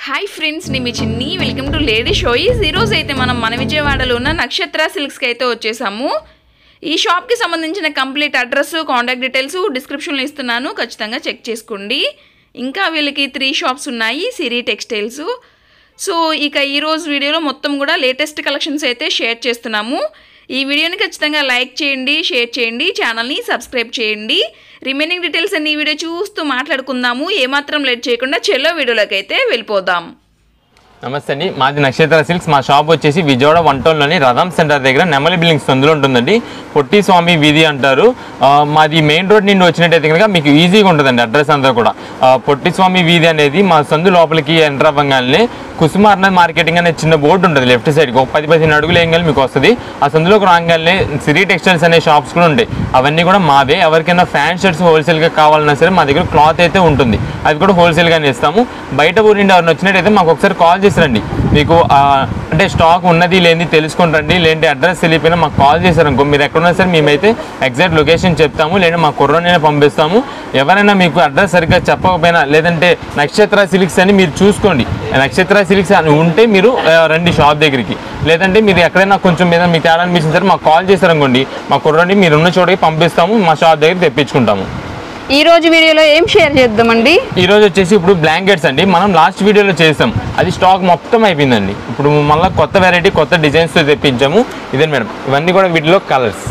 Hi friends నేను మీ చిన్ని welcome to lady షోయిస్ ఈరోజు అయితే మనం మన విజయవాడలో ఉన్న నక్షత్ర సిల్క్స్కి అయితే వచ్చేసాము ఈ షాప్కి సంబంధించిన కంప్లీట్ అడ్రస్ కాంటాక్ట్ డీటెయిల్స్ డిస్క్రిప్షన్లో ఇస్తున్నాను ఖచ్చితంగా చెక్ చేసుకోండి ఇంకా వీళ్ళకి త్రీ షాప్స్ ఉన్నాయి సిరి టెక్స్టైల్స్ సో ఇక ఈరోజు వీడియోలో మొత్తం కూడా లేటెస్ట్ కలెక్షన్స్ అయితే షేర్ చేస్తున్నాము ఈ వీడియోని ఖచ్చితంగా లైక్ చేయండి షేర్ చేయండి ఛానల్ని సబ్స్క్రైబ్ చేయండి రిమైనింగ్ డీటెయిల్స్ అన్ని ఈ వీడియో చూస్తూ మాట్లాడుకుందాము ఏమాత్రం లేట్ చేయకుండా చెల్లో వీడియోలోకి అయితే వెళ్ళిపోదాం నమస్తే అండి మాది నక్షత్ర సిల్క్స్ మా షాప్ వచ్చేసి విజయవాడ వన్ టౌన్లోని రథం సెంటర్ దగ్గర నెమలి బిల్డింగ్స్ అందులో ఉంటుందండి పొట్టి స్వామి వీధి అంటారు ఆ, మాది మెయిన్ రోడ్ నుండి వచ్చినట్టయితే కనుక మీకు ఈజీగా ఉంటుందండి అడ్రస్ అంతా కూడా ఆ, పొట్టి స్వామి వీధి అనేది మా సందు లోపలికి ఎంటర్ అవ్వగానే కుసుమార్న మార్కెటింగ్ అనే చిన్న బోర్డు ఉంటుంది లెఫ్ట్ సైడ్కి ఒక పది పదిహేను అడుగులు వేయగానే మీకు వస్తుంది ఆ సందులోకి రాగానే సిరి టెక్స్టైల్స్ అనే షాప్స్ కూడా ఉంటాయి అవన్నీ కూడా మావే ఎవరికైనా ఫ్యాన్ షర్ట్స్ హోల్సేల్గా కావాలన్నా సరే మా దగ్గర క్లాత్ అయితే ఉంటుంది అది కూడా హోల్సేల్గానే ఇస్తాము బయట ఊరి నుండి ఎవరిని వచ్చినట్టయితే మాకు ఒకసారి కాల్ చేసి రండి మీకు ఆ, అంటే స్టాక్ ఉన్నది లేని తెలుసుకొని రండి లేదంటే అడ్రస్ తెలియపోయినా మాకు కాల్ చేశారనుకో మీరు ఎక్కడున్నా సరే మేమైతే ఎగ్జాక్ట్ లొకేషన్ చెప్తాము లేదంటే మా కుర్రనైనా పంపిస్తాము ఎవరైనా మీకు అడ్రస్ సరిగ్గా చెప్పకపోయినా లేదంటే నక్షత్ర సిల్క్స్ అని మీరు చూసుకోండి నక్షత్ర సిల్క్స్ అని ఉంటే మీరు ఆ, రండి షాప్ దగ్గరికి లేదంటే మీరు ఎక్కడైనా కొంచెం మీద మీకు తేడా అనిపించిన సరే మాకు కాల్ చేశారనుకోండి మా కుర్రని మీరు ఉన్న చోటకి పంపిస్తాము మా షాప్ దగ్గర తెప్పించుకుంటాము ఈ రోజు వీడియోలో ఏం షేర్ చేద్దామండి ఈ రోజు వచ్చేసి ఇప్పుడు బ్లాంకెట్స్ అండి మనం లాస్ట్ వీడియోలో చేసాం అది స్టాక్ మొత్తం అయిపోయిందండి ఇప్పుడు మళ్ళీ కొత్త వెరైటీ కొత్త డిజైన్స్తో తెప్పించాము ఇదే మేడం ఇవన్నీ కూడా వీటిలో కలర్స్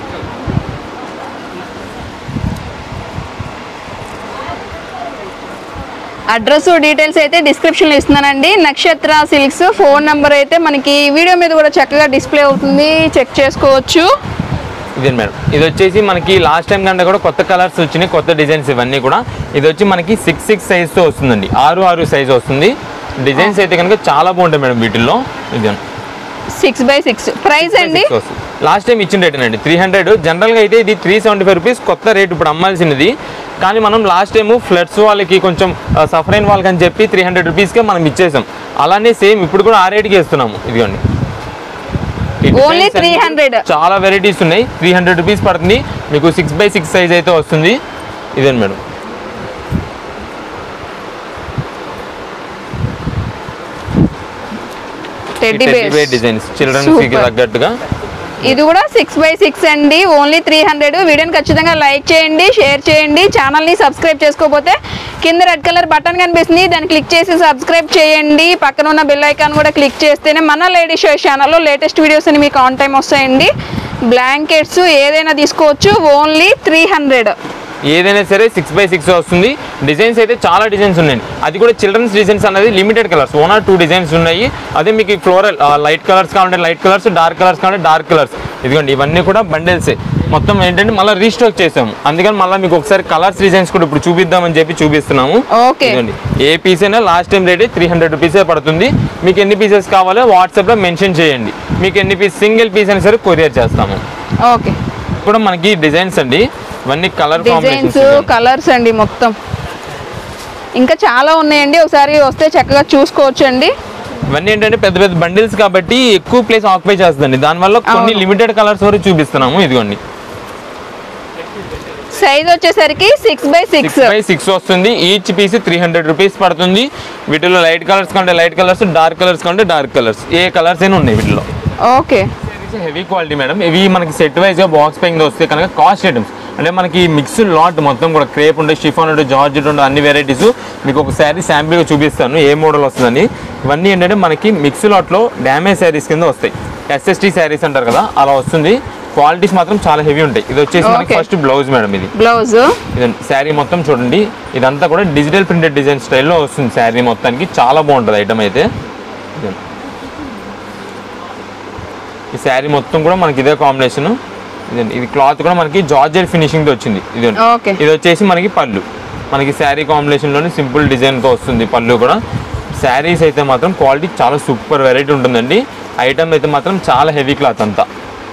అడ్రస్ డీటెయిల్స్ అయితే డిస్క్రిప్షన్లో ఇస్తున్నానండి నక్షత్ర సిల్క్స్ ఫోన్ నెంబర్ అయితే మనకి వీడియో మీద కూడా చక్కగా డిస్ప్లే అవుతుంది చెక్ చేసుకోవచ్చు ఇదే మేడం ఇది వచ్చేసి మనకి లాస్ట్ టైం కంటే కూడా కొత్త కలర్స్ వచ్చినాయి కొత్త డిజైన్స్ ఇవన్నీ కూడా ఇది వచ్చి మనకి సిక్స్ సిక్స్ సైజ్తో వస్తుందండి ఆరు ఆరు సైజ్ వస్తుంది డిజైన్స్ అయితే కనుక చాలా బాగుంటాయి మేడం వీటిల్లో ఇది సిక్స్ బై సిక్స్ ప్రైస్ అండి లాస్ట్ టైం ఇచ్చిన రేట్ అండి త్రీ హండ్రెడ్ జనరల్గా అయితే ఇది త్రీ సెవెంటీ ఫైవ్ రూపీస్ కొత్త రేట్ ఇప్పుడు అమ్మాల్సినది కానీ మనం లాస్ట్ టైం ఫ్లడ్స్ వాళ్ళకి కొంచెం సఫర్ అయిన వాళ్ళకి అని చెప్పి త్రీ హండ్రెడ్ రూపీస్కే మనం ఇచ్చేసాం అలానే సేమ్ ఇప్పుడు కూడా ఆ రేట్కి ఇస్తున్నాము ఇదిగోండి ఈ Only designs అన్ని 300. చాలా వెరైటీస్ ఉన్నాయి త్రీ హండ్రెడ్ రూపీస్ పడుతుంది మీకు సిక్స్ బై సిక్స్ సైజ్ అయితే వస్తుంది ఇదేండి madam teddy bear designs children's కి Super. తగ్గట్టుగా ఇది కూడా సిక్స్ బై సిక్స్ అండి ఓన్లీ త్రీ హండ్రెడ్ వీడియోని ఖచ్చితంగా లైక్ చేయండి షేర్ చేయండి ఛానల్ని సబ్స్క్రైబ్ చేసుకోకపోతే కింద రెడ్ కలర్ బటన్ కనిపిస్తుంది దాన్ని క్లిక్ చేసి సబ్స్క్రైబ్ చేయండి పక్కన ఉన్న బెల్ ఐకాన్ కూడా క్లిక్ చేస్తేనే మన లేడీ షో ఛానల్లో లేటెస్ట్ వీడియోస్ అని మీకు ఆన్ టైం వస్తాయండి బ్లాంకెట్స్ ఏదైనా తీసుకోవచ్చు ఓన్లీ త్రీ హండ్రెడ్ ఏదైనా సరే సిక్స్ బై సిక్స్ వస్తుంది డిజైన్స్ అయితే చాలా డిజైన్స్ ఉన్నాయండి అది కూడా చిల్డ్రన్స్ డిజైన్స్ అనేది limited colours one or two designs ఉన్నాయి అదే మీకు ఫ్లోరల్ లైట్ కలర్స్ కావాలంటే లైట్ కలర్స్ డార్క్ కలర్స్ కావాలంటే డార్క్ కలర్స్ ఇదిగోండి ఇవన్నీ కూడా బండిల్సే మొత్తం ఏంటంటే మళ్ళీ రీస్టాక్ చేసాము అందుకని మళ్ళీ మీకు ఒకసారి కలర్స్ డిజైన్స్ కూడా ఇప్పుడు చూపిద్దామని చెప్పి చూపిస్తున్నాము ఓకే ఇదిగోండి ఏ పీస్ అయినా last time rate three hundred రూపీసే పడుతుంది మీకు ఎన్ని పీసెస్ కావాలో వాట్సాప్లో మెన్షన్ చేయండి మీకు ఎన్ని పీస్ సింగిల్ పీస్ అయినా సరే కొరియర్ చేస్తాము ఓకే కూడా మనకి డిజైన్స్ అండి ఇవన్నీ కలర్ డిజైన్స్ కాంబినేషన్స్ కలర్స్ అండి మొత్తం ఇంకా చాలా ఉన్నాయండి ఒకసారి వస్తే చక్కగా చూసుకోవచ్చు అండి ఇవన్నీ ఏంటంటే పెద్ద పెద్ద బండిల్స్ కాబట్టి ఎక్కువ ప్లేస్ ఆక్యుపై చేస్తుందండి దానివల్ల కొన్ని అవును. లిమిటెడ్ కలర్స్ వరకు చూపిస్తున్నాము ఇదిగోండి సైజ్ వచ్చేసరికి six by six six by six వస్తుంది each piece three hundred rupees పడుతుంది వీటిలో లైట్ కలర్స్ కంటే లైట్ కలర్స్ డార్క్ కలర్స్ కంటే డార్క్ కలర్స్ ఏ కలర్స్ అయినా ఉన్నాయి వీటిలో ఓకే హెవీ క్వాలిటీ మేడం ఇవి మనకి సెట్ వైజ్గా బాక్స్ ప్యాకింగ్ వస్తే కనుక కాస్ట్ ఐటమ్స్ అంటే మనకి మిక్స్ లాట్ మొత్తం కూడా క్రేప్ ఉండే షిఫాన్ ఉండే జార్జెట్ ఉండే అన్ని వెరైటీస్ మీకు ఒక శారీ శాంపిల్గా చూపిస్తాను ఏ మోడల్ వస్తుందని ఇవన్నీ ఏంటంటే మనకి మిక్స్ లాట్లో డ్యామేజ్ శారీస్ కింద వస్తాయి ఎస్ఎస్టీ శారీస్ అంటారు కదా అలా వస్తుంది క్వాలిటీస్ మాత్రం చాలా హెవీ ఉంటాయి ఇది వచ్చేసి మనకి Okay. ఫస్ట్ బ్లౌజ్ మేడం ఇది బ్లౌజ్ ఇదండి శారీ మొత్తం చూడండి ఇదంతా కూడా డిజిటల్ ప్రింటెడ్ డిజైన్ స్టైల్లో వస్తుంది శారీ మొత్తానికి చాలా బాగుంటుంది ఐటమ్ అయితే ఇదండి. ఈ శారీ మొత్తం కూడా మనకి ఇదే కాంబినేషన్ ఇదండి ఇది క్లాత్ కూడా మనకి జార్జెట్ ఫినిషింగ్ తో వచ్చింది ఇదండి Okay. ఇది వచ్చేసి మనకి పళ్ళు మనకి శారీ కాంబినేషన్లోనే సింపుల్ డిజైన్తో వస్తుంది పళ్ళు కూడా శారీస్ అయితే మాత్రం క్వాలిటీ చాలా సూపర్ వెరైటీ ఉంటుందండి ఐటమ్ అయితే మాత్రం చాలా హెవీ క్లాత్ అంతా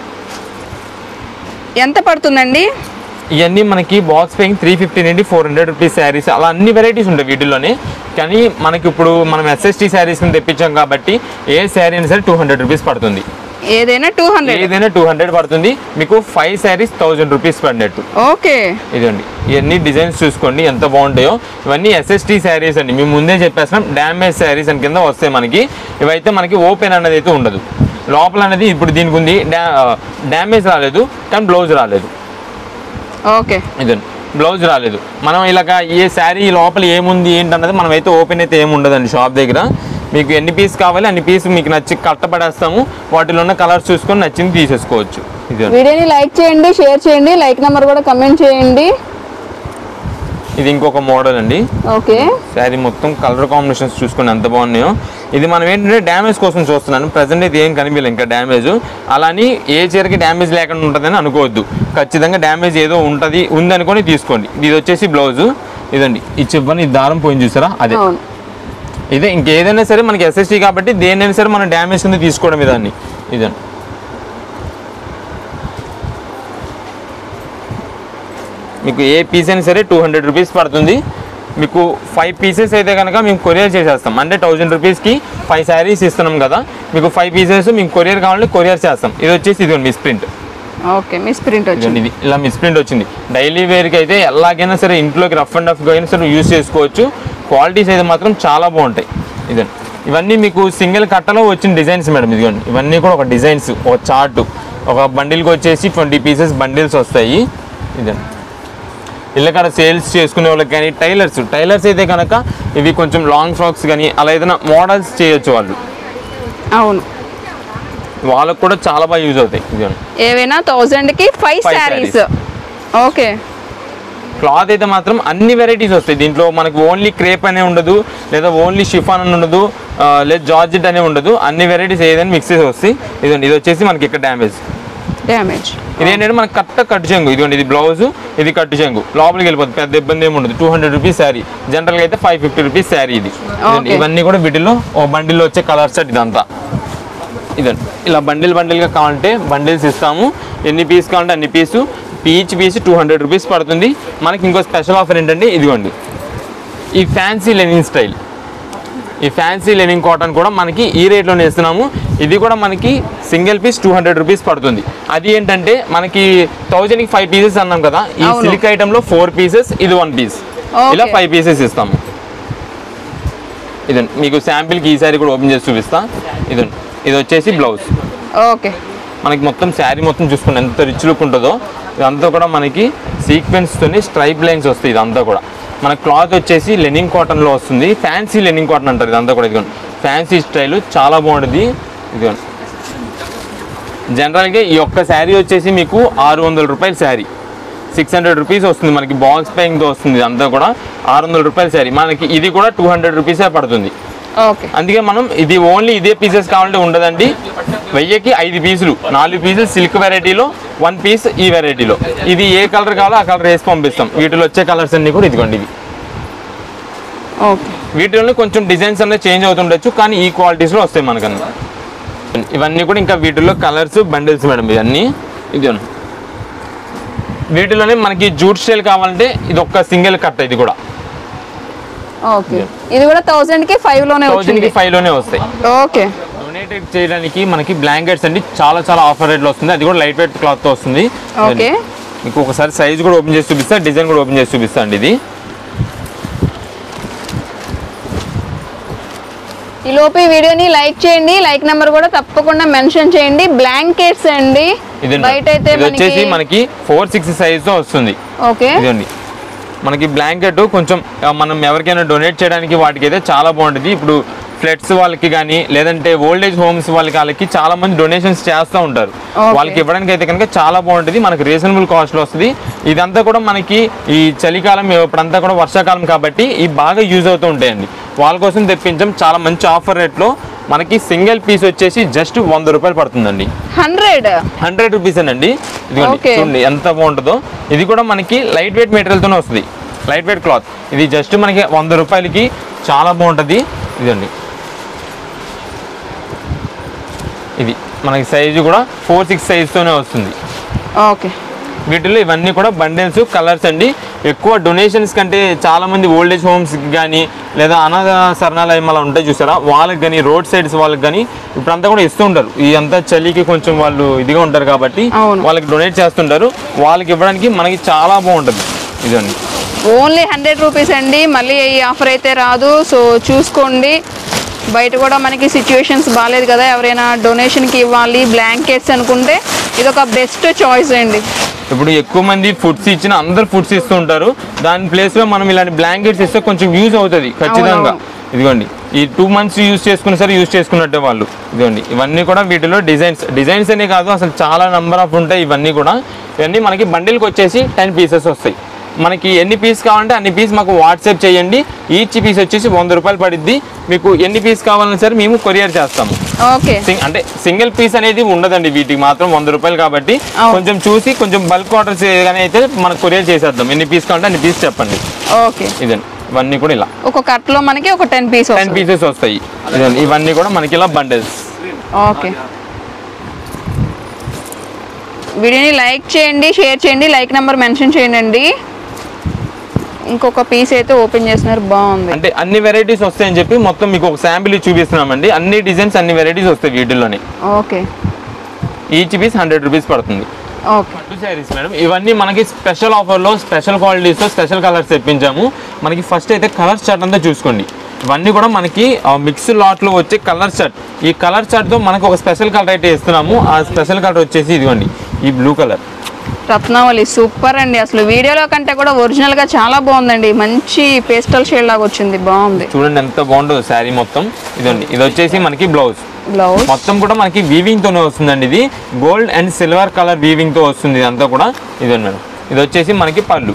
ఎంత పడుతుందండి ఇవన్నీ మనకి బాక్స్ పేయింగ్ త్రీ ఫిఫ్టీ నుండి ఫోర్ హండ్రెడ్ రూపీస్ శారీస్ అలా అన్ని వెరైటీస్ ఉంటాయి వీటిలోనే కానీ మనకి ఇప్పుడు మనం ఎస్ఎస్టీ శారీస్ కింద తెప్పించాం కాబట్టి ఏ శారీ అయినా సరే టూ హండ్రెడ్ రూపీస్ పడుతుంది ఏదైనా టూ హండ్రెడ్ ఏదైనా టూ హండ్రెడ్ పడుతుంది మీకు ఫైవ్ శారీస్ థౌజండ్ రూపీస్ పడినట్టు ఓకే ఇదండి ఇవన్నీ డిజైన్స్ చూసుకోండి ఎంత బాగుంటాయో ఇవన్నీ ఎస్ఎస్టీ శారీస్ అండి మేము ముందే చెప్పేస్తున్నాం డ్యామేజ్ శారీస్ అని కింద వస్తాయి మనకి ఇవైతే మనకి ఓపెన్ అనేది అయితే ఉండదు లోపల అనేది ఇప్పుడు దీనికి ఉంది డా డ్యామేజ్ రాలేదు కానీ బ్లౌజ్ రాలేదు ఓకే ఇదండి బ్లౌజ్ రాలేదు మనం ఇలాగ ఏ శారీ లోపల ఏముంది ఏంటన్నది మనం అయితే ఓపెన్ అయితే ఏమి ఉండదండి షాప్ దగ్గర మీకు ఎన్ని పీస్ కావాలి అన్ని పీస్ మీకు నచ్చి కట్టపడేస్తాము వాటిలో ఉన్న కలర్స్ చూసుకొని నచ్చింది తీసేసుకోవచ్చు ఇది వీడియోని లైక్ చేయండి షేర్ చేయండి లైక్ నెంబర్ కూడా కమెంట్ చేయండి ఇది ఇంకొక మోడల్ అండి ఓకే శారీ మొత్తం కలర్ కాంబినేషన్స్ చూసుకుని ఎంత బాగున్నాయో ఇది మనం ఏంటంటే డ్యామేజ్ కోసం చూస్తున్నాను ప్రజెంట్ అయితే ఏం కనిపించలేదు ఇంకా డ్యామేజ్ అలాని ఏ చీరకి డ్యామేజ్ లేకుండా ఉంటుందని అనుకోవద్దు ఖచ్చితంగా డ్యామేజ్ ఏదో ఉంటుంది ఉందనుకొని తీసుకోండి ఇది వచ్చేసి బ్లౌజ్ ఇదండి ఈ చివరిని ఈ దారం పోయింది చూసారా అదే అవును ఇదే ఇంకేదైనా సరే మనకి ఎస్ఎస్టీ కాబట్టి దేనైనా సరే మనం డ్యామేజ్ కింద తీసుకోవడం ఇదాన్ని ఇదండి మీకు ఏ పీస్ అయినా సరే టూ హండ్రెడ్ రూపీస్ పడుతుంది మీకు ఫైవ్ పీసెస్ అయితే కనుక మేము కొరియర్ చేసేస్తాం అంటే థౌజండ్ రూపీస్కి ఫైవ్ శారీస్ ఇస్తున్నాం కదా మీకు ఫైవ్ పీసెస్ మీకు కొరియర్ కావాలంటే కొరియర్ చేస్తాం ఇది వచ్చేసి ఇది misprint okay misprint వచ్చింది ఇదిగోండి ఇది ఇలా మిస్ ప్రింట్ వచ్చింది డైలీ వేర్కి అయితే ఎలాగైనా సరే ఇంట్లోకి రఫ్ అండ్ రఫ్గా అయినా సరే యూస్ చేసుకోవచ్చు క్వాలిటీస్ అయితే మాత్రం చాలా బాగుంటాయి ఇదండి ఇవన్నీ మీకు సింగిల్ కట్టలో వచ్చిన డిజైన్స్ మేడం ఇదిగోండి ఇవన్నీ కూడా ఒక డిజైన్స్ ఒక చార్ట్ ఒక బండిల్కి వచ్చేసి ట్వంటీ పీసెస్ బండిల్స్ వస్తాయి ఇదండి ఇళ్ళకాడ సేల్స్ చేసుకునే వాళ్ళకి కానీ టైలర్స్ టైలర్స్ అయితే కనుక ఇవి కొంచెం లాంగ్ ఫ్రాక్స్ కానీ అలా ఏదైనా మోడల్స్ చేయొచ్చు వాళ్ళు అవును వాళ్ళకు కూడా చాలా బాగా యూజ్ అవుతాయి ఇదిగోండి ఏవైనా థౌజండ్ కి five Five saris okay cloth అయితే మాత్రం అన్ని వెరైటీస్ వస్తాయి దీంట్లో మనకు ఓన్లీ క్రేప్ అనే ఉండదు లేదా ఓన్లీ షిఫాన్ అని ఉండదు ఆ, లేదా జార్జెట్ అనే ఉండదు అన్ని వెరైటీస్ ఏదైనా మిక్స్ చేసి వస్తాయి ఇదండి ఇది వచ్చేసి మనకి ఇక్కడ డ్యామేజ్ డ్యామేజ్ ఇది ఏంటంటే మనకి కరెక్ట్ కట్టు చెంగు ఇదిగోండి ఇది బ్లౌజ్ ఇది కట్టు చెంగు లోపలికి వెళ్ళిపోతుంది పెద్ద ఇబ్బంది ఏమి ఉండదు టూ హండ్రెడ్ రూపీస్ శారీ జనరల్గా అయితే ఫైవ్ ఫిఫ్టీ రూపీస్ శారీ ఇది ఇదండి, Okay. ఇవన్నీ కూడా వీటిలో ఓ బండిల్లో వచ్చే కలర్ సెట్ ఇదంతా ఇదండి ఇలా బండిల్ బండిల్గా కావాలంటే బండిల్స్ ఇస్తాము ఎన్ని పీస్ కావాలంటే అన్ని piece each piece two hundred rupees పడుతుంది మనకి ఇంకో స్పెషల్ ఆఫర్ ఏంటంటే ఇదిగోండి ఈ ఫ్యాన్సీ లెనిన్ స్టైల్ ఈ ఫ్యాన్సీ లెనిన్ కాటన్ కూడా మనకి ఈ రేట్లోనే ఇస్తున్నాము ఇది కూడా మనకి single piece two hundred rupees పడుతుంది అది ఏంటంటే మనకి థౌజండ్కి ఫైవ్ పీసెస్ అన్నాం కదా ఈ అవును. సిల్క్ ఐటెంలో ఫోర్ పీసెస్ ఇది వన్ పీస్ Okay. ఇలా ఫైవ్ పీసెస్ ఇస్తాము ఇదండి మీకు శాంపిల్కి ఈ సారీ కూడా ఓపెన్ చేసి చూపిస్తా ఇదండి ఇది వచ్చేసి బ్లౌజ్ ఓకే మనకి మొత్తం శారీ మొత్తం చూసుకోండి ఎంత రిచ్ లుక్ ఉంటుందో ఇదంతా కూడా మనకి సీక్వెన్స్తోని స్ట్రైప్ లైన్స్ వస్తాయి ఇదంతా కూడా మన క్లాత్ వచ్చేసి లెనిన్ కాటన్లో వస్తుంది ఫ్యాన్సీ లెనిన్ కాటన్ అంటారు ఇదంతా కూడా ఇదిగోండి ఫ్యాన్సీ స్టైల్ చాలా బాగుంటుంది ఇదిగోండి జనరల్గా ఈ ఒక్క శారీ వచ్చేసి మీకు ఆరు వందల రూపాయల శారీ సిక్స్ హండ్రెడ్ రూపీస్ వస్తుంది మనకి బాక్స్ పేయింగ్తో వస్తుంది ఇదంతా కూడా ఆరు వందల రూపాయల శారీ మనకి ఇది కూడా టూ హండ్రెడ్ రూపీసే పడుతుంది ఓకే అందుకే మనం ఇది ఓన్లీ ఇదే పీసెస్ కావాలంటే ఉండదండి వెయ్యికి ఐదు పీసులు నాలుగు పీసులు సిల్క్ వెరైటీలో వన్ పీస్ ఈ వెరైటీలో ఇది ఏ కలర్ కావాలో ఆ కలర్ వేసి పంపిస్తాం వీటిలో వచ్చే కలర్స్ అన్ని కూడా ఇదిగోండి ఇవి ఓకే వీటిలో కొంచెం డిజైన్స్ అనేది చేంజ్ అవుతుండొచ్చు కానీ ఈ క్వాలిటీస్లో వస్తాయి మనకన్నా ఇవన్నీ కూడా ఇంకా వీటిలో కలర్స్ బండిల్స్ మేడం ఇవన్నీ ఇదిగోండి వీటిలోనే మనకి జూట్ స్టైల్ కావాలంటే ఇది ఒక్క సింగిల్ కట్ ఇది కూడా ఓకే ఇది కూడా థౌజండ్ కి ఫైవ్ లోనే థౌజండ్కి వచ్చింది ఫైవ్లోనే వస్తాయి ఓకే డొనేటెడ్ చేయడానికి మనకి బ్లాంకెట్స్ అండి చాలా చాలా ఆఫర్ రేట్లో వస్తుంది అది కూడా లైట్ వెయిట్ క్లాత్ తో వస్తుంది ఓకే మీకు ఒకసారి సైజ్ కూడా ఓపెన్ చేసి చూపిస్తా డిజైన్ కూడా ఓపెన్ చేసి చూపిస్తా అండి ఇది ఈ లోపు ఈ వీడియోని లైక్ చేయండి లైక్ నెంబర్ కూడా తప్పకుండా మెన్షన్ చేయండి బ్లాంకెట్స్ అండి ఇదండి బయట అయితే ఇది వచ్చేసి మనకి మనకి ఫోర్ సిక్స్ సైజ్ తో వస్తుంది ఓకే ఇదండి మనకి బ్లాంకెట్ కొంచెం ఆ, మనం ఎవరికైనా డొనేట్ చేయడానికి వాటికి అయితే చాలా బాగుంటుంది ఇప్పుడు ఫ్లడ్స్ వాళ్ళకి కానీ లేదంటే ఓల్డ్ ఏజ్ హోమ్స్ వాళ్ళకి వాళ్ళకి చాలా మంది డొనేషన్స్ చేస్తూ ఉంటారు Okay. వాళ్ళకి ఇవ్వడానికి అయితే కనుక చాలా బాగుంటుంది మనకి రీజనబుల్ కాస్ట్లో వస్తుంది ఇదంతా కూడా మనకి ఈ చలికాలం ఇప్పుడంతా కూడా వర్షాకాలం కాబట్టి ఇవి బాగా యూజ్ అవుతూ ఉంటాయండి వాళ్ళ కోసం తెప్పించాం చాలా మంచి ఆఫర్ రేట్లో మనకి సింగిల్ పీస్ వచ్చేసి జస్ట్ వంద రూపాయలు పడుతుందండి హండ్రెడ్ హండ్రెడ్ రూపీస్ అండి ఇదిగోండి Okay. చూడండి ఎంత బాగుంటుందో ఇది కూడా మనకి లైట్ వెయిట్ మెటీరియల్తోనే వస్తుంది లైట్ వెయిట్ క్లాత్ ఇది జస్ట్ మనకి వంద రూపాయలకి చాలా బాగుంటుంది ఇదండి ఇది మనకి సైజు కూడా ఫోర్ సిక్స్ సైజ్తోనే వస్తుంది ఓకే వీటిలో ఇవన్నీ కూడా బండిల్స్ కలర్స్ అండి ఎక్కువ డొనేషన్స్ కంటే చాలా మంది ఓల్డేజ్ హోమ్స్ కానీ లేదా అనాథ శరణాలయం అలా ఉంటాయి చూసారా వాళ్ళకి కానీ రోడ్ సైడ్స్ వాళ్ళకి కానీ ఇప్పుడంతా కూడా ఇస్తూ ఉంటారు ఈ అంతా చలికి కొంచెం వాళ్ళు ఇదిగా ఉంటారు కాబట్టి అవును. వాళ్ళకి డొనేట్ చేస్తుంటారు వాళ్ళకి ఇవ్వడానికి మనకి చాలా బాగుంటుంది ఇదండి ఓన్లీ హండ్రెడ్ రూపీస్ అండి మళ్ళీ ఈ ఆఫర్ అయితే రాదు సో చూసుకోండి బయట కూడా మనకి సిచ్యువేషన్స్ బాగాలేదు కదా ఎవరైనా డొనేషన్కి ఇవ్వాలి బ్లాంకెట్స్ అనుకుంటే ఇది ఒక బెస్ట్ చాయిస్ అండి ఇప్పుడు ఎక్కువ మంది ఫుడ్స్ ఇచ్చిన అందరు ఫుడ్స్ ఇస్తూ ఉంటారు దాని ప్లేస్ లో మనం ఇలాంటి బ్లాంకెట్స్ ఇస్తే కొంచెం యూజ్ అవుతుంది ఖచ్చితంగా ఇదిగోండి ఈ టూ మంత్స్ యూజ్ చేసుకున్న సరే యూజ్ చేసుకున్నట్టే వాళ్ళు ఇదిగోండి ఇవన్నీ కూడా వీటిలో డిజైన్స్ డిజైన్స్ అనే కాదు అసలు చాలా నెంబర్ ఆఫ్ ఉంటాయి ఇవన్నీ కూడా ఇవన్నీ మనకి బండిల్కి వచ్చేసి టెన్ పీసెస్ వస్తాయి మనకి ఎన్ని పీస్ కావాలంటే అన్ని పీస్ మాకు వాట్సాప్ చేయండి ఈచ్ పీస్ వచ్చేసి వంద రూపాయలు పడిద్ది మీకు ఎన్ని పీస్ కావాలన్నా సరే మేము కొరియర్ చేస్తాము ఓకే సింగ్- అంటే సింగిల్ పీస్ అనేది ఉండదండి వీటికి మాత్రం వంద రూపాయలు కాబట్టి అవును. కొంచెం చూసి కొంచెం బల్క్ ఆర్డర్స్ కానీ అయితే మనకు కొరియర్ చేసేద్దాం ఎన్ని పీస్ కావాలంటే అన్ని పీస్ చెప్పండి ఓకే ఇదండి ఇవన్నీ కూడా ఇలా ఒక కట్లో మనకి ఒక టెన్ పీస్ టెన్ పీసెస్ వస్తాయి ఇదండి ఇవన్నీ కూడా మనకి ఇలా బండిల్స్ ఓకే వీడియోని లైక్ చేయండి షేర్ చేయండి లైక్ నెంబర్ మెన్షన్ చేయండి ఇంకొక పీస్ అయితే ఓపెన్ చేస్తున్నారు బాగుంది అంటే అన్ని వెరైటీస్ వస్తాయని చెప్పి మొత్తం మీకు ఒక శాంపిల్ చూపిస్తున్నామండి అన్ని డిజైన్స్ అన్ని వెరైటీస్ వస్తాయి వీటిల్లోనే okay each piece hundred rupees పడుతుంది ఓకే పట్టు శారీస్ మేడం ఇవన్నీ మనకి స్పెషల్ ఆఫర్లో స్పెషల్ క్వాలిటీస్తో స్పెషల్ కలర్స్ తెప్పించాము మనకి ఫస్ట్ అయితే కలర్ చార్ట్ అంతా చూసుకోండి ఇవన్నీ కూడా మనకి మిక్స్ లాట్లో వచ్చే కలర్ చార్ట్ ఈ కలర్ చార్ట్తో మనకు ఒక స్పెషల్ కలర్ అయితే ఇస్తున్నాము ఆ స్పెషల్ కలర్ వచ్చేసి ఇదిగోండి ఈ బ్లూ కలర్ రత్నావళి సూపర్ అండి అసలు వీడియోలో కంటే కూడా ఒరిజినల్ గా చాలా బాగుందండి మంచి పేస్టల్ షేడ్ లాగా వచ్చింది బాగుంది చూడండి ఎంత బాగుంటుందో శారీ మొత్తం ఇదండి ఇది వచ్చేసి మనకి బ్లౌజ్ బ్లౌజ్ మొత్తం కూడా మనకి వీవింగ్ తోనే వస్తుందండి ఇది gold and silver colour weaving తో వస్తుంది ఇదంతా కూడా ఇదండి మేడం ఇది వచ్చేసి మనకి పళ్ళు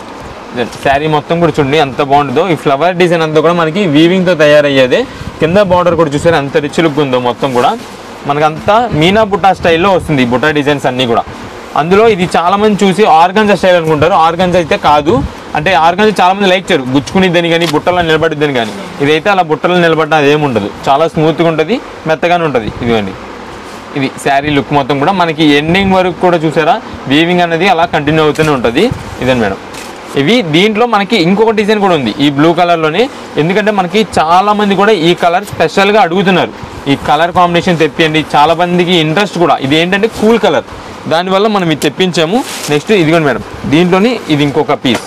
శారీ మొత్తం కూడా చూడండి ఎంత బాగుంటుందో ఈ ఫ్లవర్ డిజైన్ అంతా కూడా మనకి వీవింగ్ తో తయారయ్యేదే కింద బార్డర్ కూడా చూసారు ఎంత రిచ్ లుక్ ఉందో మొత్తం కూడా మనకంతా మీనా బుట్టా స్టైల్లో వస్తుంది ఈ బుట్టా డిజైన్స్ అన్నీ కూడా అందులో ఇది చాలా మంది చూసి ఆర్గంజా స్టైల్ అనుకుంటారు ఆర్గంజా అయితే కాదు అంటే ఆర్గంజా చాలా మంది లైక్ చేయరు గుచ్చుకునిద్దని కానీ బుట్టలో నిలబడిద్దని కానీ ఇదైతే అలా బుట్టలో నిలబడిన అదేం ఉండదు చాలా స్మూత్గా ఉంటుంది మెత్తగానే ఉంటుంది ఇదిగోండి ఇది శారీ లుక్ మొత్తం కూడా మనకి ఎండింగ్ వరకు కూడా చూసారా వీవింగ్ అనేది అలా కంటిన్యూ అవుతూనే ఉంటుంది ఇదని మేడం ఇవి దీంట్లో మనకి ఇంకొక డిజైన్ కూడా ఉంది ఈ బ్లూ కలర్లోనే ఎందుకంటే మనకి చాలా మంది కూడా ఈ కలర్ స్పెషల్గా అడుగుతున్నారు ఈ కలర్ కాంబినేషన్ తెప్పియండి చాలా మందికి ఇంట్రెస్ట్ కూడా ఇది ఏంటంటే కూల్ కలర్ దానివల్ల మనం ఇది తెప్పించాము నెక్స్ట్ ఇదిగోండి మేడం దీంట్లోని ఇది ఇంకొక పీస్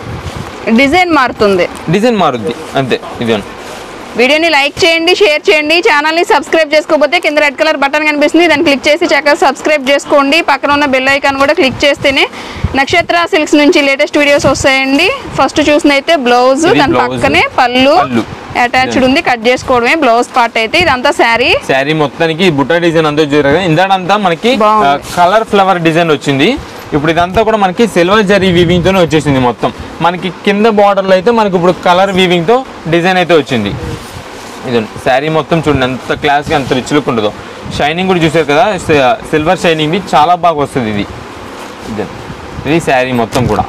డిజైన్ మారుతుంది డిజైన్ మారుద్ది అంతే ఇదిగోండి వీడియోని లైక్ చేయండి షేర్ చేయండి ఛానల్ని సబ్స్క్రైబ్ చేసుకోకపోతే కింద రెడ్ కలర్ బటన్ కనిపిస్తుంది దాన్ని క్లిక్ చేసి చక్కగా సబ్స్క్రైబ్ చేసుకోండి పక్కన ఉన్న బెల్ ఐకాన్ కూడా క్లిక్ చేస్తేనే నక్షత్ర సిల్క్స్ నుంచి లేటెస్ట్ వీడియోస్ వస్తాయండి ఫస్ట్ చూసినైతే బ్లౌజ్ ఇది దాని blouse, పక్కనే పళ్ళు పళ్ళు. అటాచ్డ్ ఉంది కట్ చేసుకోవడమే బ్లౌజ్ పార్ట్ అయితే ఇదంతా శారీ శారీ మొత్తానికి బుట్ట డిజైన్ అంతా చూసారు కదా ఇందాడంతా మనకి బాగుంది. కలర్ ఫ్లవర్ డిజైన్ వచ్చింది ఇప్పుడు ఇదంతా కూడా మనకి సిల్వర్ జరీ వీవింగ్ తోనే వచ్చేసింది మొత్తం మనకి కింద border లో అయితే మనకి ఇప్పుడు కలర్ వీవింగ్ తో డిజైన్ అయితే వచ్చింది ఇది శారీ మొత్తం చూడండి ఎంత క్లాస్గా ఎంత రిచ్ లుక్ ఉంటుందో షైనింగ్ కూడా చూసారు కదా సిల్వర్ షైనింగ్ చాలా బాగా వస్తుంది ఇది ఇది ఇది శారీ మొత్తం కూడా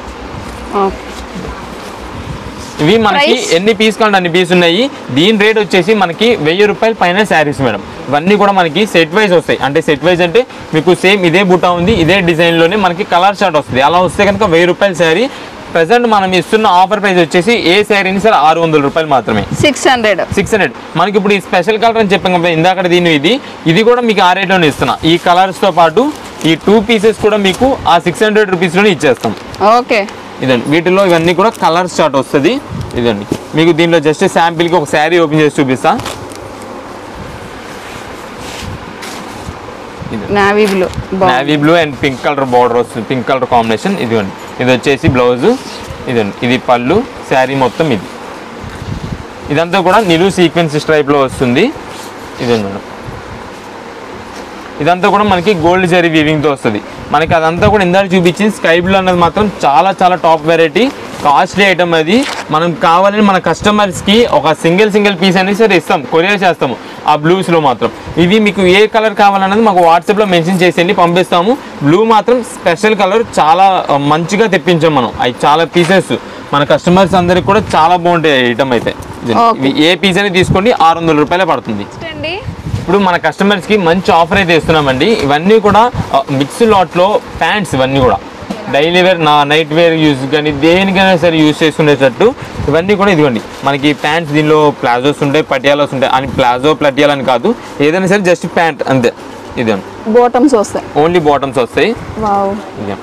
ఇవి మనకి Price? ఎన్ని పీస్ కావాలంటే అన్ని పీస్ ఉన్నాయి దీని రేట్ వచ్చేసి మనకి వెయ్యి రూపాయల పైన శారీస్ మేడం ఇవన్నీ కూడా మనకి సెట్ వైజ్ వస్తాయి అంటే సెట్ వైజ్ అంటే మీకు సేమ్ ఇదే బుట్ట ఉంది ఇదే డిజైన్ లోనే మనకి కలర్ షార్ట్ వస్తుంది అలా వస్తే కనుక వెయ్యి రూపాయల శారీ ప్రజెంట్ మనం ఇస్తున్న ఆఫర్ ప్రైస్ వచ్చేసి ఏ శారీని సరే ఆరు వందల రూపాయలు మాత్రమే సిక్స్ హండ్రెడ్ సిక్స్ హండ్రెడ్ మనకి ఇప్పుడు ఈ స్పెషల్ కలర్ అని చెప్పాం కదా ఇందాక దీని ఇది ఇది కూడా మీకు ఆ రేట్లోనే ఇస్తున్నా ఈ కలర్స్తో పాటు ఈ టూ పీసెస్ కూడా మీకు ఆ సిక్స్ హండ్రెడ్ రూపీస్లోనే ఇచ్చేస్తాం ఓకే ఇదండి వీటిలో ఇవన్నీ కూడా కలర్ చార్ట్ వస్తుంది ఇదండి మీకు దీనిలో జస్ట్ శాంపిల్కి ఒక శారీ ఓపెన్ చేసి చూపిస్తా ఇది నావీ బ్లూ బాగుంది navy blue and pink colour border వస్తుంది పింక్ కలర్ కాంబినేషన్ ఇదిగోండి ఇది వచ్చేసి బ్లౌజు ఇదండి ఇది పళ్ళు శారీ మొత్తం ఇది ఇదంతా కూడా నిలువు సీక్వెన్స్ స్ట్రైప్లో వస్తుంది ఇదండి మేడం ఇదంతా కూడా మనకి గోల్డ్ జరీ వీవింగ్తో వస్తుంది మనకి అదంతా కూడా ఇందాక చూపించింది స్కై బ్లూ అన్నది మాత్రం చాలా చాలా టాప్ వెరైటీ కాస్ట్లీ ఐటమ్ అది మనం కావాలని మన కస్టమర్స్కి ఒక సింగిల్ సింగిల్ పీస్ అనేది సరే ఇస్తాం కొరియర్ చేస్తాము ఆ బ్లూస్లో మాత్రం ఇవి మీకు ఏ కలర్ కావాలన్నది మాకు వాట్సాప్లో మెన్షన్ చేసేయండి పంపిస్తాము బ్లూ మాత్రం స్పెషల్ కలర్ చాలా ఆ, మంచిగా తెప్పించాం మనం అవి చాలా పీసెస్ మన కస్టమర్స్ అందరికి కూడా చాలా బాగుంటాయి ఐటమ్ అయితే ఇది. Okay. ఇవి ఏ పీస్ అనేది తీసుకోండి ఆరు వందల రూపాయలే పడుతుంది నెక్స్ట్ అండి ఇప్పుడు మన కస్టమర్స్కి మంచి ఆఫర్ అయితే ఇస్తున్నామండి ఇవన్నీ కూడా మిక్స్ లాట్లో ప్యాంట్స్ ఇవన్నీ కూడా డైలీ వేర్ నా నైట్ వేర్ యూజ్ కానీ దేనికైనా సరే యూజ్ చేసుకునేటట్టు ఇవన్నీ కూడా ఇదిగోండి మనకి ప్యాంట్స్ దీనిలో ప్లాజోస్ ఉంటాయి పటియాలాస్ ఉంటాయి అని ప్లాజో పటియాలని కాదు ఏదైనా సరే జస్ట్ ప్యాంట్ అంతే ఇదండి బోటమ్స్ వస్తాయి ఓన్లీ బాటమ్స్ వస్తాయి వావ్ ఇదే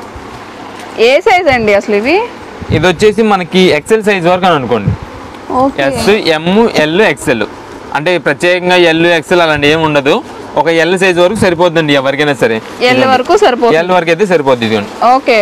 ఏ సైజ్ అండి అసలు ఇవి ఇది వచ్చేసి మనకి ఎక్సెల్ సైజ్ వరకు అని అనుకోండి okay S M L XL అంటే ప్రత్యేకంగా ఎల్ ఎక్సెల్ అలాంటి ఏమి ఉండదు ఒక ఎల్ సైజ్ వరకు సరిపోతుందండి ఎవరికైనా సరే ఎల్ వరకు సరిపోతుంది ఎల్ వరకు అయితే సరిపోద్ది ఇదిగోండి ఓకే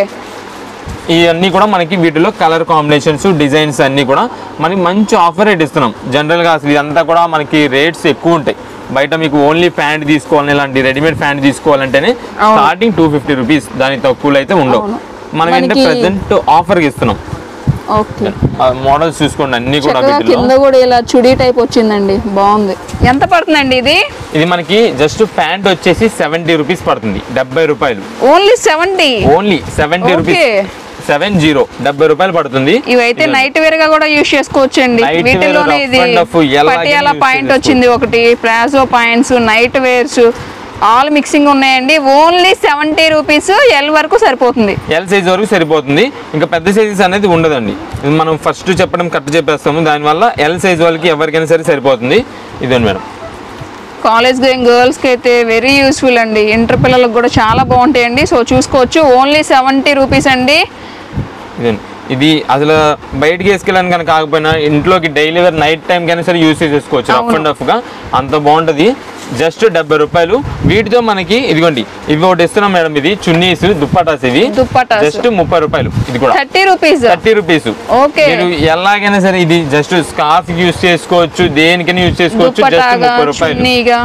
ఇవన్నీ కూడా మనకి వీటిలో కలర్ కాంబినేషన్స్ డిజైన్స్ అన్నీ కూడా మనకి మంచి ఆఫర్ రేట్ ఇస్తున్నాం జనరల్గా అసలు ఇదంతా కూడా మనకి రేట్స్ ఎక్కువ ఉంటాయి బయట మీకు ఓన్లీ ప్యాంట్ తీసుకోవాలని ఇలాంటి రెడీమేడ్ ప్యాంట్ తీసుకోవాలంటేనే అవును. స్టార్టింగ్ టూ ఫిఫ్టీ రూపీస్ దాని తక్కువలో అయితే ఉండవు అవును. మనం ఏంటంటే మనకి- ప్రజెంట్ ఆఫర్కి ఇస్తున్నాం ఓకే మోడల్స్ చూసుకోండి అన్ని కూడా చక్కగా వీటిలో కింద కూడా ఇలా చుడీ టైప్ వచ్చిందండి బాగుంది ఎంత పడుతుందండి ఇది ఇది మనకి జస్ట్ ప్యాంట్ వచ్చేసి సెవెంటీ రూపీస్ పడుతుంది డెబ్బై రూపాయలు only seventy only seventy rupees okay seven zero డెబ్బై రూపాయలు పడుతుంది ఇవైతే నైట్ వేర్ గా కూడా యూజ్ చేసుకోవచ్చు అండి Night wear, వీటిలోనే rough ఇది and rough ఎలాగైనా పటియాలా use పాయింట్ చేసుకోవచ్చు. వచ్చింది ఒకటి palazzo pants night wears all mixing ఉన్నాయండి ఓన్లీ సెవెంటీ రూపీస్ ఎల్ వరకు సరిపోతుంది ఎల్ సైజ్ వరకు సరిపోతుంది ఇంకా పెద్ద సైజెస్ అనేది ఉండదండి ఇది మనం ఫస్ట్ చెప్పడం కరెక్ట్ చెప్పేస్తాము దానివల్ల ఎల్ సైజ్ వాళ్ళకి ఎవరికైనా సరే సరిపోతుంది ఇదండి మేడం కాలేజ్ గోయింగ్ గర్ల్స్ కి అయితే వెరీ యూస్ఫుల్ అండి ఇంటర్ పిల్లలకు కూడా చాలా బాగుంటాయండి సో చూసుకోవచ్చు ఓన్లీ సెవెంటీ రూపీస్ అండి ఇదండి ఇది అసలు బయటికి వేసుకెళ్ళాను కనుక కాకపోయినా ఇంట్లోకి డైలీ వేర్ నైట్ టైం కైనా సరే యూస్ చేసుకోవచ్చు రఫ్ అండ్ రఫ్గా అంత బాగుంటుంది జస్ట్ డెబ్బై రూపాయలు వీటితో మనకి ఇదిగోండి ఇవి ఒకటి ఇస్తున్నాం మేడం ఇది చున్నీస్ దుప్పటాస్ ఇవి దుప్పటాస్ జస్ట్ ముప్పై రూపాయలు ఇది కూడా thirty rupees thirty rupees okay మీరు ఎలాగైనా సరే ఇది జస్ట్ స్కార్ఫ్ యూస్ చేసుకోవచ్చు దేనికైనా యూస్ చేసుకోవచ్చు జస్ట్ దుప్పటాగా ముప్పై రూపాయలు చున్నీగా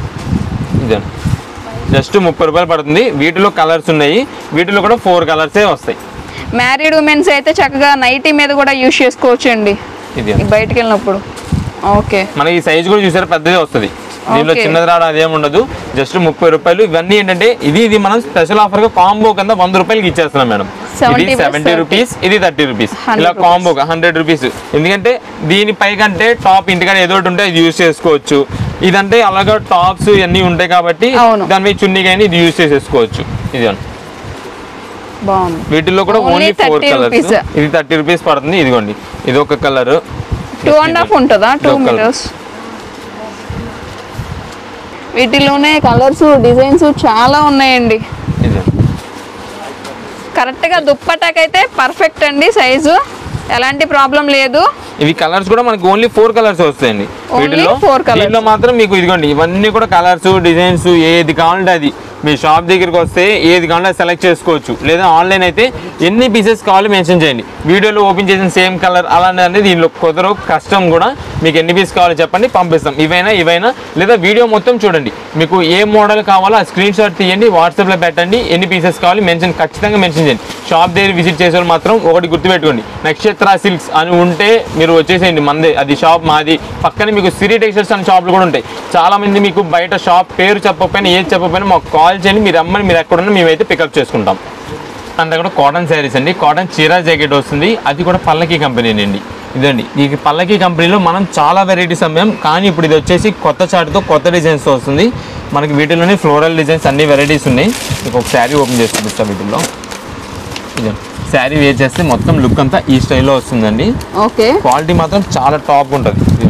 ఇదే జస్ట్ ముప్పై రూపాయలు పడుతుంది వీటిలో కలర్స్ ఉన్నాయి వీటిలో కూడా ఫోర్ కలర్సే వస్తాయి మ్యారీడ్ ఉమెన్స్ అయితే చక్కగా నైటీ మీద కూడా యూజ్ చేసుకోవచ్చు అండి ఇది బయటికి వెళ్ళినప్పుడు ఓకే మనకి ఈ సైజ్ కూడా చూసారా పెద్దదే వస్తుంది దీనిలో Okay. చిన్నది రావడం అదేం ఉండదు జస్ట్ ముప్పై రూపాయలు ఇవన్నీ ఏంటంటే ఇది ఇది మనం స్పెషల్ ఆఫర్ గా కాంబో కింద వంద రూపాయలకి ఇచ్చేస్తున్నాం మేడం 70 ఇది plus సెవెంటీ 30. రూపీస్ ఇది థర్టీ రూపీస్ 100 ఇలా rupees. కాంబోగా హండ్రెడ్ రూపీస్ ఎందుకంటే దీని పై కంటే టాప్ ఇంటికాడ ఏదో ఒకటి ఉంటే ఇది యూస్ చేసుకోవచ్చు ఇదంటే అలాగా టాప్స్ ఇవన్నీ ఉంటాయి కాబట్టి అవును. దాని మీద చున్నీ కానీ ఇది యూస్ చేసేసుకోవచ్చు ఇది అని. బాగుంది వీటిల్లో కూడా Only only four 30 colours rupees. ఇది థర్టీ రూపీస్ పడుతుంది ఇదిగోండి ఇది ఒక కలర్ టూ అండ్ హాఫ్ ఉంటుందా టూ Local. మీటర్స్ వీటిలోనే కలర్స్ డిజైన్స్ చాలా ఉన్నాయండి ఇది కరెక్ట్గా దుప్పటాకైతే పర్ఫెక్ట్ అండి సైజు ఎలాంటి ప్రాబ్లం లేదు ఇవి కలర్స్ కూడా మనకి ఓన్లీ ఫోర్ కలర్స్ వస్తాయండి Only వీటిలో four colours. దీంట్లో మాత్రం మీకు ఇదిగోండి ఇవన్నీ కూడా కలర్స్ డిజైన్స్ ఏది కావాలంటే అది మీ షాప్ దగ్గరికి వస్తే ఏది కావాలంటే అది సెలెక్ట్ చేసుకోవచ్చు లేదా ఆన్లైన్ అయితే ఎన్ని పీసెస్ కావాలో మెన్షన్ చేయండి వీడియోలో ఓపెన్ చేసిన సేమ్ కలర్ అలానే అనేది దీనిలో కుదరవు కష్టం కూడా మీకు ఎన్ని పీస్ కావాలో చెప్పండి పంపిస్తాం ఇవైనా ఇవైనా లేదా వీడియో మొత్తం చూడండి మీకు ఏ మోడల్ కావాలో ఆ స్క్రీన్ షాట్ తీయండి వాట్సాప్లో పెట్టండి ఎన్ని పీసెస్ కావాలి మెన్షన్ ఖచ్చితంగా మెన్షన్ చేయండి షాప్ దగ్గర విజిట్ చేసే వాళ్ళు మాత్రం ఒకటి గుర్తుపెట్టుకోండి నక్షత్ర సిల్క్స్ అని ఉంటే మీరు వచ్చేసేయండి మందే అది షాప్ మాది పక్కనే మీకు సిరి టెక్స్టైల్స్ అనే షాపులు కూడా ఉంటాయి చాలా మంది మీకు బయట షాప్ పేరు చెప్పకపోయినా ఏది చెప్పకపోయినా మాకు కాల్ చేయండి మీరు రమ్మని మీరు ఎక్కడున్నా మేమైతే పికప్ చేసుకుంటాం అంతా కూడా కాటన్ శారీస్ అండి కాటన్ చీరా జాకెట్ వస్తుంది అది కూడా పల్లకి కంపెనీ అండి ఇదండి ఈ పల్లకి కంపెనీలో మనం చాలా వెరైటీస్ అమ్మాం కానీ ఇప్పుడు ఇది వచ్చేసి కొత్త చాటుతో కొత్త డిజైన్స్ వస్తుంది మనకి వీటిలోనే ఫ్లోరల్ డిజైన్స్ అన్ని వెరైటీస్ ఉన్నాయి మీకు ఒక శారీ ఓపెన్ చేసి చూపిస్తాం వీటిల్లో ఇదండి శారీ వేర్ చేస్తే మొత్తం లుక్ అంతా ఈ స్టైల్లో వస్తుందండి ఓకే క్వాలిటీ మాత్రం చాలా టాప్ ఉంటుంది ఇదిగోండి.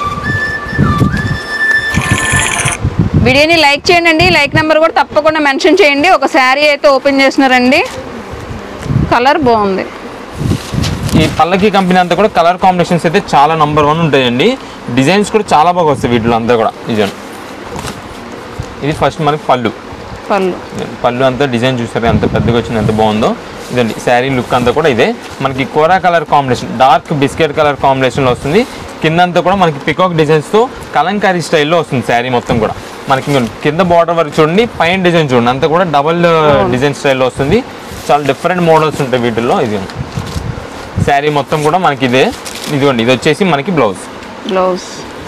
వీడియోని లైక్ చేయండి లైక్ నెంబర్ కూడా తప్పకుండా మెన్షన్ చేయండి ఒక శారీ అయితే ఓపెన్ చేసినారండి కలర్ బాగుంది ఈ పల్లకి కంపెనీ అంతా కూడా కలర్ కాంబినేషన్స్ అయితే చాలా నంబర్ వన్ ఉంటాయండి డిజైన్స్ కూడా చాలా బాగా వస్తాయి వీటిలో అంతా కూడా ఇదండి ఇది ఫస్ట్ మనకి పళ్ళు పళ్ళు ఇదండి. పళ్ళు అంతా డిజైన్ చూసారు ఎంత పెద్దగా వచ్చింది ఎంత బాగుందో ఇదండి శారీ లుక్ అంతా కూడా ఇదే మనకి కోరా colour combination dark biscuit colour కాంబినేషన్లో వస్తుంది కింద అంతా కూడా మనకి పికాక్ డిజైన్స్తో కలంకారీ స్టైల్లో వస్తుంది శారీ మొత్తం కూడా మనకి ఇంకొంచెం కింద బార్డర్ వరకు చూడండి పైన డిజైన్ చూడండి అంతా కూడా డబల్ డిజైన్ స్టైల్లో వస్తుంది చాలా డిఫరెంట్ మోడల్స్ ఉంటాయి వీటిల్లో ఇది శారీ మొత్తం కూడా మనకి ఇదే ఇదిగోండి ఇది వచ్చేసి మనకి బ్లౌజ్ బ్లౌజ్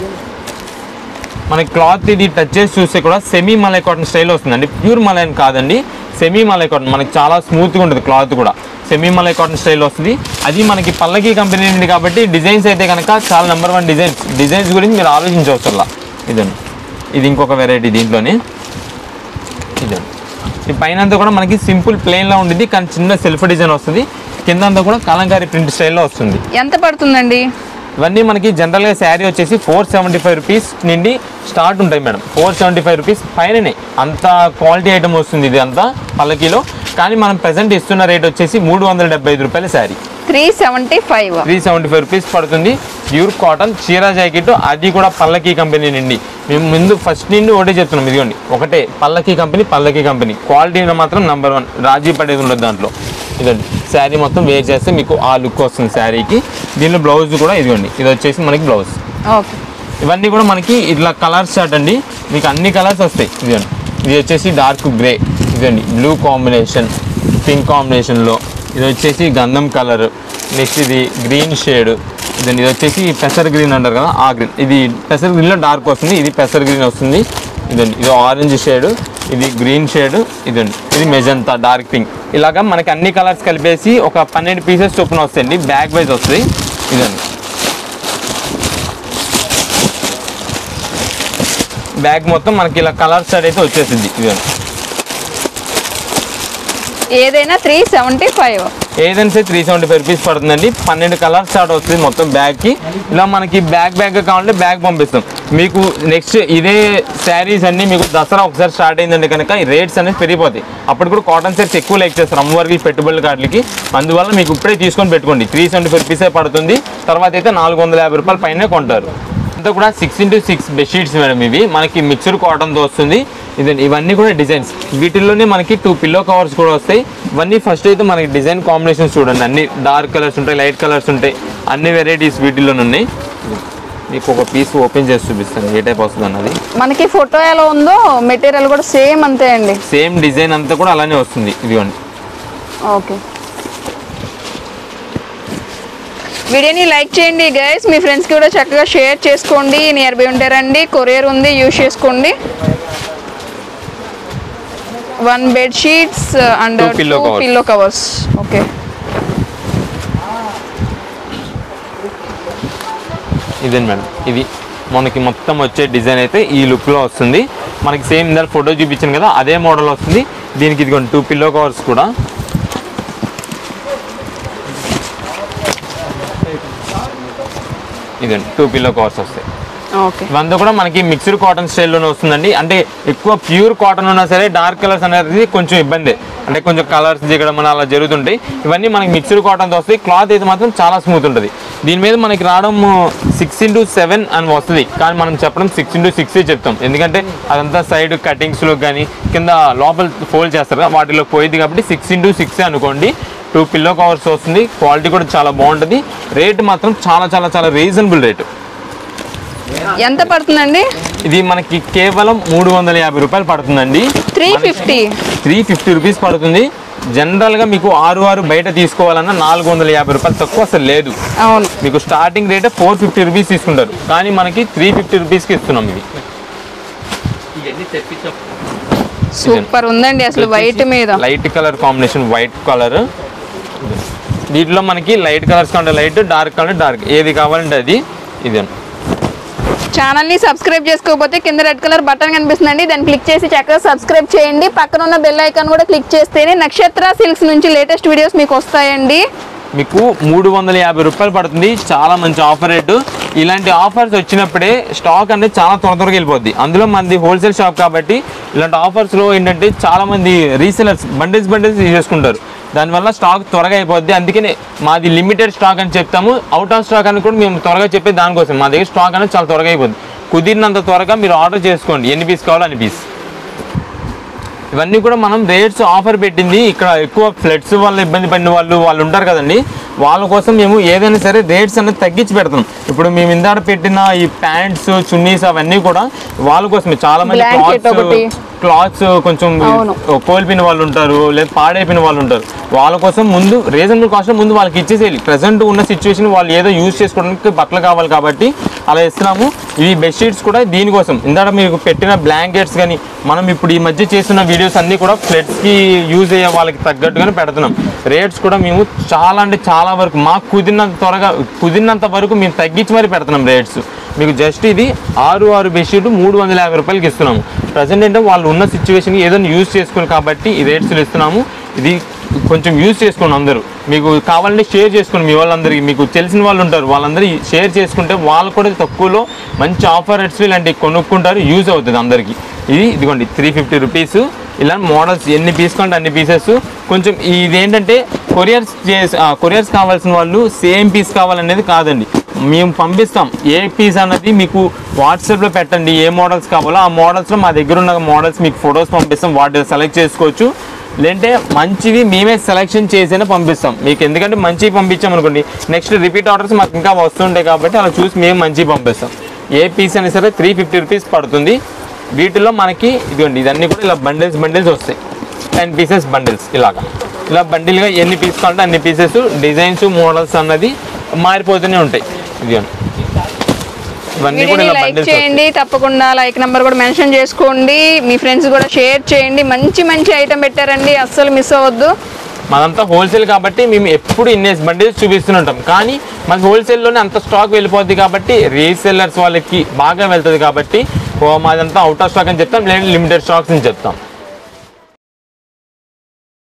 మనకి క్లాత్ ఇది టచ్ చేసి చూస్తే కూడా సెమీ మలై కాటన్ స్టైల్ వస్తుందండి ప్యూర్ మలై అని కాదండి సెమీ మలై కాటన్ మనకి చాలా స్మూత్గా ఉంటుంది క్లాత్ కూడా సెమీ మలై కాటన్ స్టైల్ వస్తుంది అది మనకి పల్లకి కంపెనీ నుండి కాబట్టి డిజైన్స్ అయితే కనుక చాలా నెంబర్ వన్ డిజైన్స్ డిజైన్స్ గురించి మీరు ఆలోచించవసరలా ఇదండి ఇది ఇంకొక వెరైటీ దీంట్లోనే ఇదండి ఈ పైన అంతా కూడా మనకి సింపుల్ ప్లెయిన్లో ఉండిద్ది కానీ చిన్న సెల్ఫ్ డిజైన్ వస్తుంది కింద అంతా కూడా కలంకారీ ప్రింట్ స్టైల్లో వస్తుంది ఎంత పడుతుందండి ఇవన్నీ మనకి జనరల్గా శారీ వచ్చేసి ఫోర్ సెవెంటీ ఫైవ్ రూపీస్ నుండి స్టార్ట్ ఉంటాయి madam four seventy five rupees పైననే అంత క్వాలిటీ ఐటమ్ వస్తుంది ఇది అంతా పల్లకీలో కానీ మనం ప్రజెంట్ ఇస్తున్న రేట్ వచ్చేసి మూడు వందల డెబ్బై ఐదు రూపాయల sari three seventy five three seventy five rupees పడుతుంది ప్యూర్ కాటన్ చీరా జాకెట్ అది కూడా పల్లకీ కంపెనీ నుండి మేము ముందు ఫస్ట్ నుండి ఒకటే చెప్తున్నాం ఇదిగోండి ఒకటే పల్లకీ కంపెనీ పల్లకీ కంపెనీ క్వాలిటీలో మాత్రం నెంబర్ వన్ రాజీ పడేది ఉండదు దాంట్లో ఇదండి శారీ మొత్తం వేర్ చేస్తే మీకు ఆ లుక్ వస్తుంది శారీకి దీనిలో బ్లౌజ్ కూడా ఇదిగోండి ఇది వచ్చేసి మనకి బ్లౌజ్ ఓకే ఇవన్నీ కూడా మనకి ఇట్లా కలర్స్ చార్ట్ అండి మీకు అన్ని కలర్స్ వస్తాయి ఇదిగోండి ఇది వచ్చేసి డార్క్ గ్రే ఇదండి బ్లూ కాంబినేషన్ పింక్ కాంబినేషన్లో ఇది వచ్చేసి గంధం కలర్ నెక్స్ట్ ఇది గ్రీన్ షేడ్ ఇదండి ఇది వచ్చేసి పెసర్ గ్రీన్ అంటారు కదా ఆ గ్రీన్ ఇది పెసర్ గ్రీన్లో డార్క్ వస్తుంది ఇది పెసర్ గ్రీన్ వస్తుంది ఇదండి ఇది ఆరెంజ్ షేడ్ ఇది గ్రీన్ షేడ్ ఇదండి ఇది మెజంతా డార్క్ పింక్ ఇలాగా మనకి అన్ని కలర్స్ కలిపేసి ఒక పన్నెండు పీసెస్ చొప్పున వస్తాయండి బ్యాగ్ వైజ్ వస్తుంది ఇదండి బ్యాగ్ మొత్తం మనకి ఇలా కలర్ సైడ్ అయితే వచ్చేసింది ఇదండి ఏదైనా త్రీ సెవెంటీ ఫైవ్ ఏదైనా సరే త్రీ సెవెంటీ ఫైవ్ రూపీస్ పడుతుందండి పన్నెండు కలర్ స్టార్ట్ వస్తుంది మొత్తం బ్యాగ్కి ఇలా మనకి బ్యాగ్ బ్యాగ్ కావాలంటే బ్యాగ్ పంపిస్తాం మీకు నెక్స్ట్ ఇదే శారీస్ అన్ని మీకు దసరా ఒకసారి స్టార్ట్ అయిందండి కనుక ఈ రేట్స్ అనేది పెరిగిపోతాయి అప్పుడు కూడా కాటన్ సెట్స్ ఎక్కువ లైక్ చేస్తారు అమ్మవారికి పెట్టుబడుల కాట్లకి అందువల్ల మీకు ఇప్పుడే తీసుకొని పెట్టుకోండి త్రీ సెవెంటీ ఫైవ్ రూపీసే పడుతుంది తర్వాత అయితే నాలుగు వందల యాభై రూపాయల పైనే కొంటారు అంతా కూడా six into six bedsheets madam ఇవి మనకి మిక్స్డ్ కాటన్తో వస్తుంది ఇది ఇవన్నీ కూడా డిజైన్స్ వీటిల్లోనే మనకి టూ పిల్లో కవర్స్ కూడా వస్తాయి ఇవన్నీ ఫస్ట్ అయితే మనకి డిజైన్ కాంబినేషన్స్ చూడండి అన్ని డార్క్ కలర్స్ ఉంటాయి లైట్ కలర్స్ ఉంటాయి అన్ని వెరైటీస్ వీటిల్లోనే ఉన్నాయి మీకు ఒక పీస్ ఓపెన్ చేసి చూపిస్తాను ఏ టైప్ వస్తుంది అన్నది మనకి ఫోటో ఎలా ఉందో మెటీరియల్ కూడా సేమ్ అంతే అండి సేమ్ డిజైన్ అంతా కూడా అలానే వస్తుంది ఇదిగోండి ఓకే వీడియోని లైక్ చేయండి గైస్ మీ ఫ్రెండ్స్కి కూడా చక్కగా షేర్ చేసుకోండి నియర్ బై ఉంటారండి కొరియర్ ఉంది యూజ్ చేసుకోండి one bed sheets and Two pillow covers. Pillow covers okay ఇదేంటి మేడం ఇది మనకి మొత్తం వచ్చే డిజైన్ అయితే ఈ లుక్లో వస్తుంది మనకి సేమ్ ఇందాక ఫోటో చూపించాను కదా అదే మోడల్ వస్తుంది దీనికి ఇదిగోండి టూ పిల్లో కవర్స్ కూడా ఇదండి టూ పిల్లో కవర్స్ వస్తాయి ఓకే ఇవంతా కూడా మనకి మిక్స్డ్ కాటన్ స్టైల్లోనే వస్తుందండి అంటే ఎక్కువ ప్యూర్ కాటన్ ఉన్నా సరే డార్క్ కలర్స్ అనేది కొంచెం ఇబ్బంది అంటే కొంచెం కలర్స్ దిగడం అని అలా జరుగుతుంటాయి ఇవన్నీ మనకి మిక్స్డ్ కాటన్తో వస్తాయి క్లాత్ అయితే మాత్రం చాలా స్మూత్ ఉంటుంది దీని మీద మనకి రావడం సిక్స్ ఇంటూ సెవెన్ అని వస్తుంది కానీ మనం చెప్పడం సిక్స్ ఇంటూ సిక్స్ చెప్తాం ఎందుకంటే అదంతా సైడ్ కటింగ్స్లో కానీ కింద లోపల ఫోల్డ్ చేస్తారు కదా వాటిలో పోయింది కాబట్టి సిక్స్ ఇంటూ సిక్స్ అనుకోండి టూ పిల్లో కవర్స్ వస్తుంది క్వాలిటీ కూడా చాలా బాగుంటుంది రేట్ మాత్రం చాలా చాలా చాలా రీజనబుల్ రేటు ఎంత పడుతుందండి ఇది మనకి కేవలం మూడు వందల యాభై రూపాయలు పడుతుందండి three fifty three fifty rupees పడుతుంది జనరల్గా మీకు ఆరు ఆరు బయట తీసుకోవాలన్నా నాలుగు వందల యాభై రూపాయలు తక్కువ అసలు లేదు అవును మీకు స్టార్టింగ్ రేటే ఫోర్ ఫిఫ్టీ రూపీస్ తీసుకుంటారు కానీ మనకి త్రీ ఫిఫ్టీ రూపీస్కి ఇస్తున్నాం ఇది సూపర్ ఉందండి అసలు వైట్ మీద light colour combination white colour వీటిలో మనకి లైట్ కలర్స్ కంటే లైట్ డార్క్ కంటే డార్క్ ఏది కావాలంటే అది ఇది ఛానల్ని సబ్స్క్రైబ్ చేసుకోకపోతే కింద రెడ్ కలర్ బటన్ కనిపిస్తుందండి దాన్ని క్లిక్ చేసి చక్కగా సబ్స్క్రైబ్ చేయండి పక్కన ఉన్న బెల్ ఐకాన్ కూడా క్లిక్ చేస్తేనే నక్షత్ర సిల్క్స్ నుంచి లేటెస్ట్ వీడియోస్ మీకు వస్తాయండి మీకు మూడు వందల యాభై రూపాయలు పడుతుంది చాలా మంచి ఆఫర్ రేటు ఇలాంటి ఆఫర్స్ వచ్చినప్పుడే స్టాక్ అనేది చాలా త్వర త్వరగా వెళ్ళిపోద్ది అందులో మనది హోల్సేల్ షాప్ కాబట్టి ఇలాంటి ఆఫర్స్లో ఏంటంటే చాలా మంది రీసెలర్స్ బండిల్స్ బండిల్స్ చేసుకుంటారు దానివల్ల స్టాక్ త్వరగా అయిపోద్ది అందుకనే మాది లిమిటెడ్ స్టాక్ అని చెప్తాము అవుట్ ఆఫ్ స్టాక్ అని కూడా మేము త్వరగా చెప్పే దానికోసం మా దగ్గర స్టాక్ అనేది చాలా త్వరగా అయిపోద్ది కుదిరినంత త్వరగా మీరు ఆర్డర్ చేసుకోండి ఎన్ని పీస్ కావాలో అన్ని పీస్ ఇవన్నీ కూడా మనం రేట్స్ ఆఫర్ పెట్టింది ఇక్కడ ఎక్కువ ఫ్లడ్స్ వల్ల ఇబ్బంది పడిన వాళ్ళు వాళ్ళు ఉంటారు కదండి వాళ్ళ కోసం మేము ఏదైనా సరే రేట్స్ అనేది తగ్గించి పెడతాం ఇప్పుడు మేము ఇందాక పెట్టిన ఈ ప్యాంట్స్ చున్నీస్ అవన్నీ కూడా వాళ్ళ కోసమే చాలా మంది Blanket ఒకటి. క్లాత్స్ క్లాత్స్ కొంచెం అవును. కోల్పోయిన వాళ్ళు ఉంటారు లేదా పాడైపోయిన వాళ్ళు ఉంటారు వాళ్ళ కోసం ముందు రీజనబుల్ కాస్ట్ ముందు వాళ్ళకి ఇచ్చేసేయాలి ప్రజెంట్ ఉన్న సిచ్యువేషన్ వాళ్ళు ఏదో యూజ్ చేసుకోవడానికి బట్టలు కావాలి కాబట్టి అలా ఇస్తున్నాము ఇవి బెడ్షీట్స్ కూడా దీనికోసం ఇందాక మీకు పెట్టిన బ్లాంకెట్స్ కానీ మనం ఇప్పుడు ఈ మధ్య చేస్తున్న వీడియోస్ అన్నీ కూడా ఫ్లడ్స్కి యూజ్ అయ్యే వాళ్ళకి తగ్గట్టుగానే పెడుతున్నాం రేట్స్ కూడా మేము చాలా అంటే చాలా వరకు మాకు కుదిరినంత త్వరగా కుదిరినంత వరకు మేము తగ్గించి మరి పెడుతున్నాం రేట్స్ మీకు జస్ట్ ఇది ఆరు ఆరు బెడ్షీట్ మూడు వందల యాభై రూపాయలకి ఇస్తున్నాము ప్రజెంట్ ఏంటంటే వాళ్ళు ఉన్న సిచ్యువేషన్కి ఏదో యూజ్ చేసుకోవాలి కాబట్టి ఈ రేట్స్లో ఇస్తున్నాము ఇది కొంచెం యూజ్ చేసుకోండి అందరూ మీకు కావాలంటే షేర్ చేసుకోండి మీ వాళ్ళందరికీ మీకు తెలిసిన వాళ్ళు ఉంటారు వాళ్ళందరూ షేర్ చేసుకుంటే వాళ్ళు కూడా తక్కువలో మంచి ఆఫర్ రేట్స్లో ఇలాంటివి కొనుక్కుంటారు యూజ్ అవుతుంది అందరికీ ఇది ఇదిగోండి త్రీ ఫిఫ్టీ రూపీస్ ఇలా మోడల్స్ ఎన్ని పీస్ కావాలంటే అన్ని పీసెస్ కొంచెం ఇదేంటంటే కొరియర్స్ చేసి కొరియర్స్ కావాల్సిన వాళ్ళు సేమ్ పీస్ కావాలనేది కాదండి మేము పంపిస్తాం ఏ పీస్ అన్నది మీకు వాట్సాప్లో పెట్టండి ఏ మోడల్స్ కావాలో ఆ మోడల్స్లో మా దగ్గర ఉన్న మోడల్స్ మీకు ఫొటోస్ పంపిస్తాం వాటిని సెలెక్ట్ చేసుకోవచ్చు లేదంటే మంచివి మేమే సెలెక్షన్ చేసైనా పంపిస్తాం మీకు ఎందుకంటే మంచివి పంపించాం అనుకోండి నెక్స్ట్ రిపీట్ ఆర్డర్స్ మాకు ఇంకా వస్తుంటాయి కాబట్టి అలా చూసి మేము మంచివి పంపిస్తాం ఏ పీస్ అయినా సరే త్రీ ఫిఫ్టీ రూపీస్ పడుతుంది వీటిలో మనకి ఇదిగోండి ఇదన్నీ కూడా ఇలా బండిల్స్ బండిల్స్ వస్తాయి టెన్ పీసెస్ బండిల్స్ ఇలాగా ఇలా బండిల్గా ఎన్ని పీస్ కావాలంటే అన్ని పీసెస్ డిజైన్స్ మోడల్స్ అన్నది మారిపోతూనే ఉంటాయి ఇదిగోండి ఇవన్నీ కూడా వీడియోని ఇలా లైక్ బండిల్స్ చేయండి తప్పకుండా లైక్ నెంబర్ కూడా మెన్షన్ చేసుకోండి మీ ఫ్రెండ్స్ కూడా షేర్ చేయండి మంచి మంచి ఐటమ్ పెట్టారండి అస్సలు మిస్ అవ్వద్దు మనంతా హోల్సేల్ కాబట్టి మేము ఎప్పుడు ఇన్నేసి బండిల్స్ చూపిస్తుంటాం కానీ మనకి హోల్సేల్లోనే అంత స్టాక్ వెళ్ళిపోద్ది కాబట్టి రీసెల్లర్స్ వాళ్ళకి బాగా వెళ్తుంది కాబట్టి ఓ మాదంతా అవుట్ ఆఫ్ స్టాక్ అని చెప్తాం లేదా లిమిటెడ్ స్టాక్స్ అని చెప్తాం